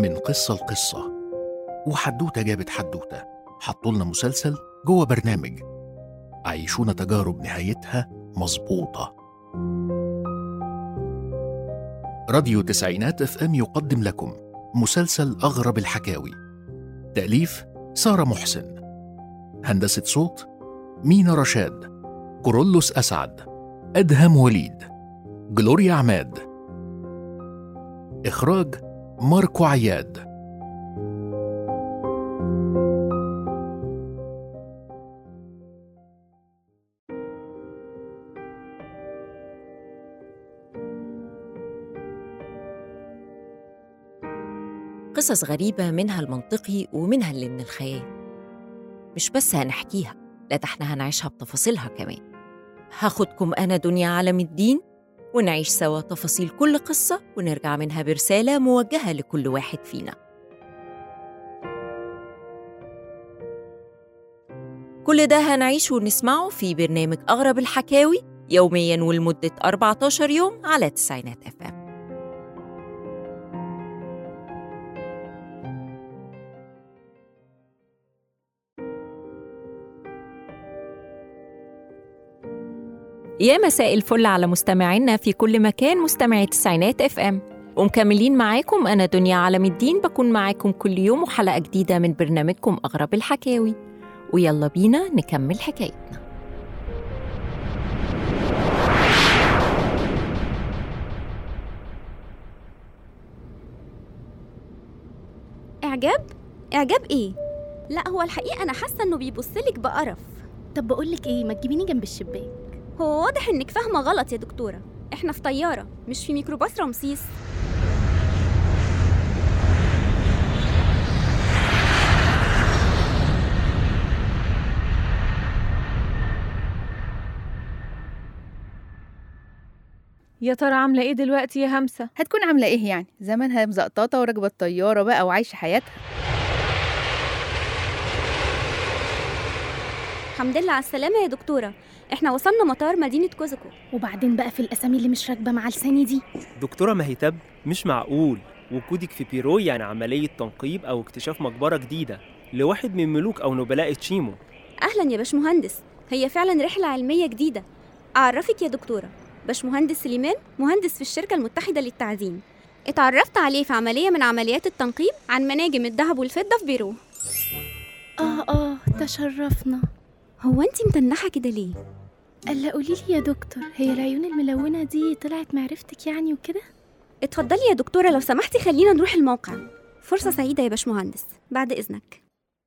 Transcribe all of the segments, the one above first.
من قصة لقصة وحدوتة جابت حدوتة حطولنا مسلسل جوه برنامج عيشونا تجارب نهايتها مظبوطة راديو تسعينات اف ام يقدم لكم مسلسل أغرب الحكاوي تأليف سارة محسن هندسة صوت مينا رشاد كورولوس أسعد أدهم وليد جلوريا عماد إخراج ماركو عياد قصص غريبة منها المنطقي ومنها اللي من الخيال مش بس هنحكيها لا ده احنا هنعيشها بتفاصيلها كمان هاخدكم أنا دنيا عالم الدين ونعيش سوا تفاصيل كل قصة ونرجع منها برسالة موجهة لكل واحد فينا كل ده هنعيشه ونسمعه في برنامج أغرب الحكاوي يومياً ولمدة 14 يوم على تسعينات اف ام يا مساء الفل على مستمعينا في كل مكان مستمعي تسعينات اف ام ومكملين معاكم انا دنيا عالم الدين بكون معاكم كل يوم وحلقه جديده من برنامجكم اغرب الحكاوي ويلا بينا نكمل حكايتنا إعجاب؟ إعجاب إيه؟ لا هو الحقيقة أنا حاسة إنه بيبصلك بقرف طب بقولك ايه ما تجيبيني جنب الشباك هو واضح إنك فاهمة غلط يا دكتورة إحنا في طيارة مش في ميكروباص رمسيس يا ترى عاملة ايه دلوقتي يا همسة؟ هتكون عاملة ايه يعني؟ زمانها مزقططة وراكبة الطيارة بقى وعايشة حياتها الحمد لله على السلامة يا دكتورة إحنا وصلنا مطار مدينة كوزوكو وبعدين بقى في الاسامي اللي مش راكبه مع لساني دي دكتورة مهيتب مش معقول وجودك في بيرو يعني عملية تنقيب أو اكتشاف مقبرة جديدة لواحد من ملوك أو نبلاء تشيمو أهلا يا باشمهندس هي فعلا رحلة علمية جديدة أعرفك يا دكتورة باشمهندس سليمان مهندس في الشركة المتحدة للتعدين اتعرفت عليه في عملية من عمليات التنقيب عن مناجم الذهب والفضة في بيرو اه اه تشرفنا هو انتي متنحة كده ليه؟ الا قولي لي يا دكتور هي العيون الملونه دي طلعت معرفتك يعني وكده اتفضلي يا دكتورة لو سمحتي خلينا نروح الموقع فرصة سعيدة يا باشمهندس بعد إذنك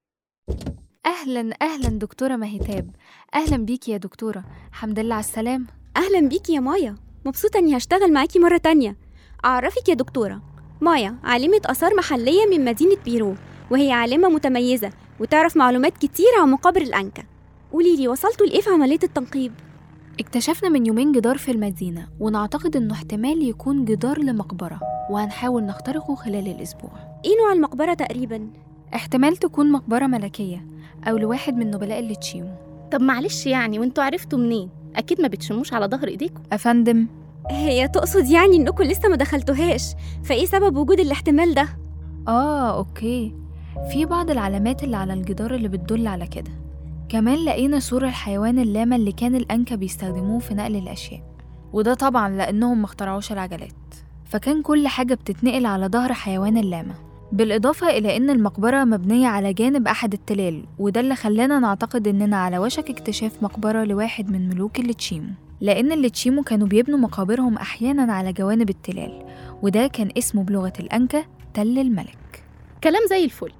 أهلا أهلا دكتورة مهتاب أهلا بيكي يا دكتورة حمد لله على السلامة أهلا بيكي يا مايا مبسوطة إني هشتغل معاكي مرة تانية أعرفك يا دكتورة مايا عالمة آثار محلية من مدينة بيرو وهي عالمة متميزة وتعرف معلومات كتير عن مقابر الأنكا قوليلي وصلتوا لإيه في عملية التنقيب؟ اكتشفنا من يومين جدار في المدينة ونعتقد إنه احتمال يكون جدار لمقبرة وهنحاول نخترقه خلال الأسبوع إيه نوع المقبرة تقريبا؟ احتمال تكون مقبرة ملكية أو لواحد من نبلاء اللي تشيمو طب معلش يعني وانتوا عرفتوا منين اكيد ما بتشموش على ظهر ايديكم أفندم هي تقصد يعني إنكم لسه ما دخلتوهاش فإيه سبب وجود الاحتمال ده؟ آه أوكي في بعض العلامات اللي على الجدار اللي بتدل على كده كمان لقينا صورة الحيوان اللامة اللي كان الأنكا بيستخدموه في نقل الأشياء وده طبعا لأنهم مخترعوش العجلات فكان كل حاجة بتتنقل على ظهر حيوان اللامة بالإضافة إلى إن المقبرة مبنية على جانب أحد التلال وده اللي خلانا نعتقد إننا على وشك اكتشاف مقبرة لواحد من ملوك الليتشيمو لأن الليتشيمو كانوا بيبنوا مقابرهم أحيانا على جوانب التلال وده كان اسمه بلغة الأنكا تل الملك كلام زي الفل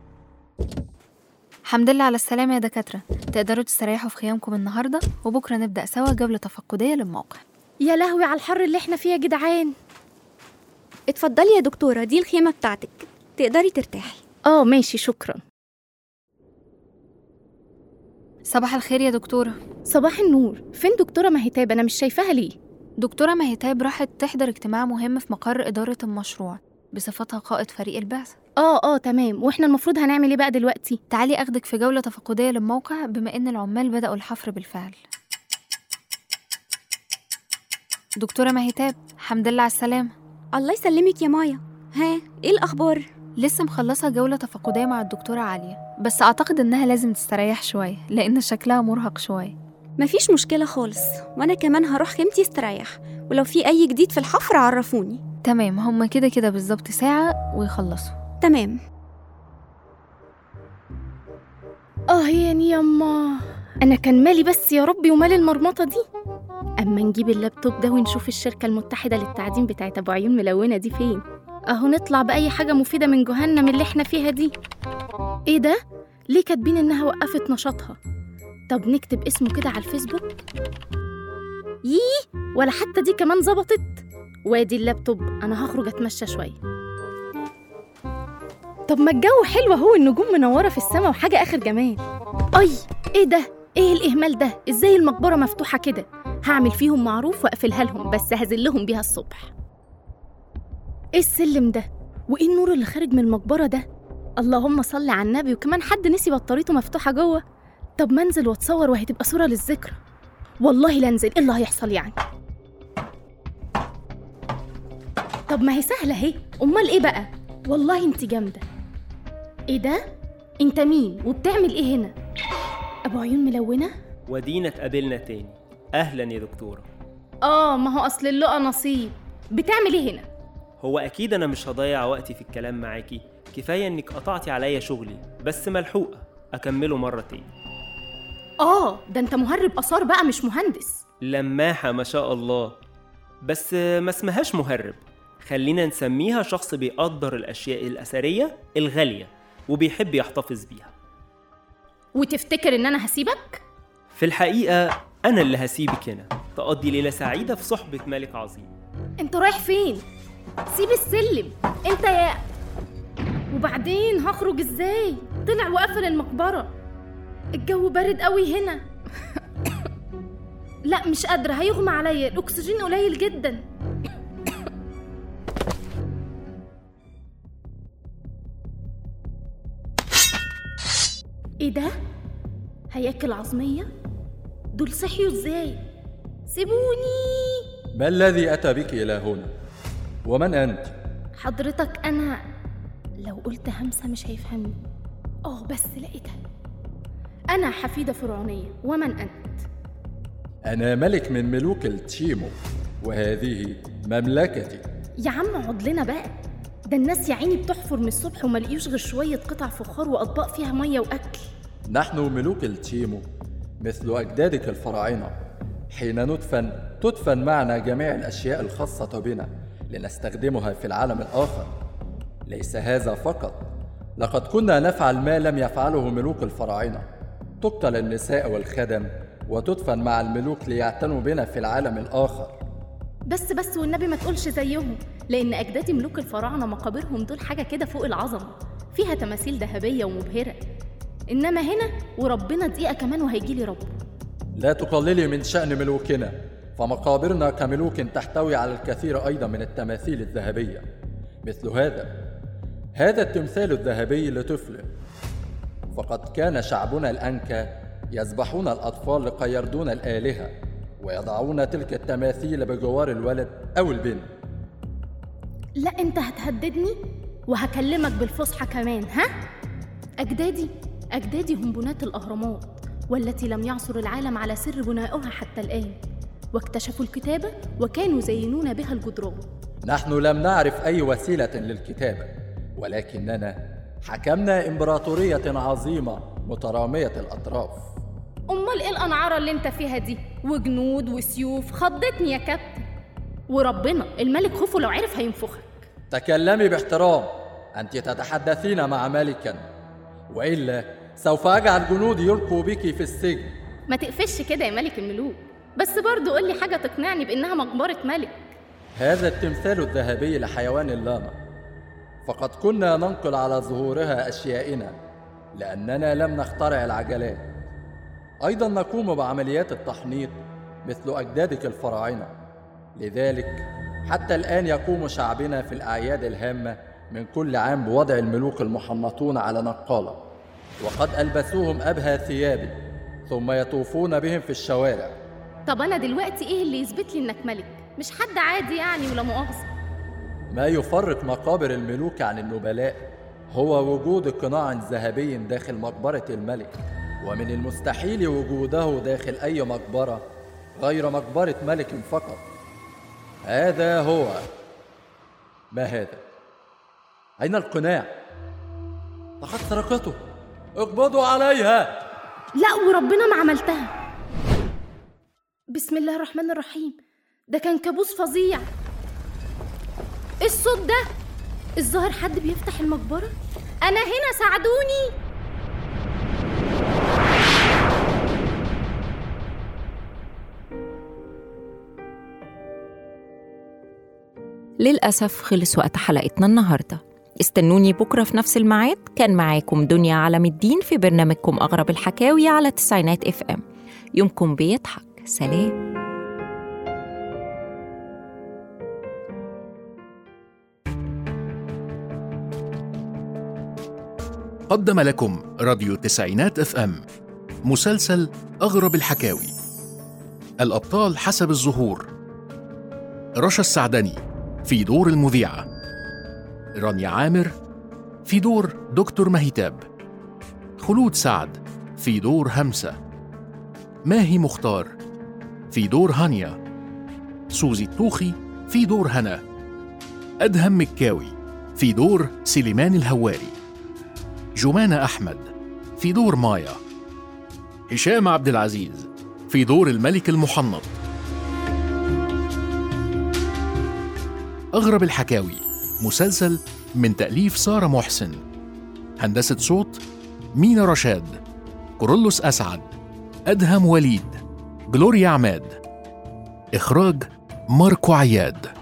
الحمد لله على السلامة يا دكاترة تقدروا تستريحوا في خيامكم النهاردة وبكرة نبدأ سوا جولة تفقدية للموقع يا لهوي على الحر اللي احنا فيه يا جدعان اتفضلي يا دكتورة دي الخيمة بتاعتك تقدري ترتاحي اه ماشي شكرا صباح الخير يا دكتورة صباح النور فين دكتوره مهتاب انا مش شايفاها ليه دكتورة مهتاب راحت تحضر اجتماع مهم في مقر إدارة المشروع بصفتها قائد فريق البعثة اه اه تمام واحنا المفروض هنعمل ايه بقى دلوقتي تعالي أخدك في جولة تفقدية للموقع بما إن العمال بدأوا الحفر بالفعل دكتورة مهتاب الحمد لله على السلامة الله يسلمك يا مايا ها ايه الأخبار؟ لسه مخلصة جولة تفقدية مع الدكتورة عالية بس أعتقد إنها لازم تستريح شوية لأن شكلها مرهق شوية مفيش مشكلة خالص وأنا كمان هروح خيمتي استريح ولو في أي جديد في الحفر عرفوني تمام هما كده كده بالظبط ساعة ويخلصوا تمام اه يعني يما انا كان مالي بس يا ربي ومال المرمطه دي اما نجيب اللابتوب ده ونشوف الشركه المتحده للتعدين بتاعت ابو عيون ملونه دي فين اهو نطلع باي حاجه مفيده من جهنم اللي احنا فيها دي ايه ده ليه كاتبين انها وقفت نشاطها طب نكتب اسمه كده على الفيسبوك ييه ولا حتى دي كمان ظبطت وادي اللابتوب انا هخرج اتمشى شويه طب ما الجو حلو اهو النجوم منوره في السما وحاجه اخر جمال اي ايه ده ايه الاهمال ده ازاي المقبره مفتوحه كده هعمل فيهم معروف واقفلها لهم بس هذلهم بيها الصبح ايه السلم ده وايه النور اللي خارج من المقبره ده اللهم صل على النبي وكمان حد نسي بطاريته مفتوحه جوه طب ما انزل واتصور وهي تبقى صوره للذكرى والله لا انزل ايه اللي هيحصل يعني طب ما هي سهله اهي امال ايه بقى والله انت جامده ايه ده انت مين وبتعمل ايه هنا ابو عيون ملونه ودينا اتقابلنا تاني اهلا يا دكتوره اه ما هو اصل اللقا نصيب بتعمل ايه هنا هو اكيد انا مش هضيع وقتي في الكلام معاكي كفايه انك قطعتي عليا شغلي بس ملحوقه اكمله مره تاني اه ده انت مهرب اثار بقى مش مهندس لماحه ما شاء الله بس ما اسمهاش مهرب خلينا نسميها شخص بيقدر الاشياء الاثريه الغاليه وبيحب يحتفظ بيها وتفتكر ان انا هسيبك في الحقيقه انا اللي هسيبك هنا تقضي ليله سعيده في صحبه ملك عظيم انت رايح فين سيب السلم انت يا وبعدين هخرج ازاي طلع وقفل المقبره الجو بارد قوي هنا لا مش قادره هيغمى عليا الاكسجين قليل جدا ايه ده هياكل عظميه دول صحيوا ازاي سيبوني ما الذي أتى بك إلى هنا؟ ومن أنت؟ حضرتك انا لو قلت همسه مش هيفهمني اه بس لقيتها انا حفيده فرعونيه ومن انت أنا ملك من ملوك التشيمو وهذه مملكتي يا عم اقعد لنا بقى ده الناس يا عيني بتحفر من الصبح وما لقيوش غير شويه قطع فخار واطباق فيها ميه واكل نحن ملوك التشيمو مثل أجدادك الفراعنة حين ندفن تدفن معنا جميع الأشياء الخاصة بنا لنستخدمها في العالم الآخر ليس هذا فقط لقد كنا نفعل ما لم يفعله ملوك الفراعنة تقتل النساء والخدم وتدفن مع الملوك ليعتنوا بنا في العالم الآخر بس بس والنبي ما تقولش زيهم لان اجدادي ملوك الفراعنه مقابرهم دول حاجه كده فوق العظمه فيها تماثيل ذهبيه ومبهره انما هنا وربنا دقيقه كمان وهيجيلي رب لا تقللي من شأن ملوكنا فمقابرنا كملوك تحتوي على الكثير أيضا من التماثيل الذهبية مثل هذا هذا التمثال الذهبي لطفل فقد كان شعبنا الأنكا يذبحون الأطفال لكي يرضون الآلهة ويضعون تلك التماثيل بجوار الولد أو البنت لا انت هتهددني وهكلمك بالفصحى كمان ها اجدادي اجدادي هم بناة الاهرامات والتي لم يعثر العالم على سر بنائها حتى الان واكتشفوا الكتابه وكانوا يزينون بها الجدران نحن لم نعرف أي وسيلة للكتابة ولكننا حكمنا إمبراطورية عظيمة مترامية الأطراف امال ايه الانعاره اللي انت فيها دي وجنود وسيوف خضتني يا كابتن وربنا الملك خوفه لو عرف هينفخك تكلمي باحترام أنت تتحدثين مع ملكا وإلا سوف أجعل جنودي يلقوا بك في السجن ما تقفش كده يا ملك الملوك بس برضه قول لي حاجه تقنعني بانها مقبره ملك هذا التمثال الذهبي لحيوان اللاما فقد كنا ننقل على ظهورها أشيائنا لأننا لم نخترع العجلات أيضا نقوم بعمليات التحنيط مثل أجدادك الفراعنة لذلك حتى الآن يقوم شعبنا في الأعياد الهامة من كل عام بوضع الملوك المحنطون على نقالة وقد ألبسوهم أبهى ثياب ثم يطوفون بهم في الشوارع طب انا دلوقتي ايه اللي يثبت لي انك ملك مش حد عادي يعني ولا مؤاخذه ما يفرق مقابر الملوك عن النبلاء هو وجود قناع ذهبي داخل مقبرة الملك ومن المستحيل وجوده داخل أي مقبرة غير مقبرة ملك فقط هذا هو ما هذا؟ أين القناع؟ لقد سرقته اقبضوا عليها لا وربنا ما عملتها بسم الله الرحمن الرحيم ده كان كابوس فظيع ايه الصوت ده الظاهر حد بيفتح المقبرة انا هنا ساعدوني للأسف خلص وقت حلقتنا النهاردة استنوني بكرة في نفس الميعاد كان معاكم دنيا علم الدين في برنامجكم أغرب الحكاوي على تسعينات اف ام يومكم بيضحك سلام قدم لكم راديو تسعينات اف ام مسلسل أغرب الحكاوي الأبطال حسب الظهور رشا السعدني في دور المذيعة رانيا عامر في دور دكتور مهيتاب خلود سعد في دور همسة ماهي مختار في دور هانيا سوزي الطوخي في دور هنا أدهم مكاوي في دور سليمان الهواري جمانة أحمد في دور مايا هشام عبد العزيز في دور الملك المحنط أغرب الحكاوي مسلسل من تأليف سارة محسن هندسة صوت مينا رشاد كورولوس أسعد أدهم وليد جلوريا عماد إخراج ماركو عياد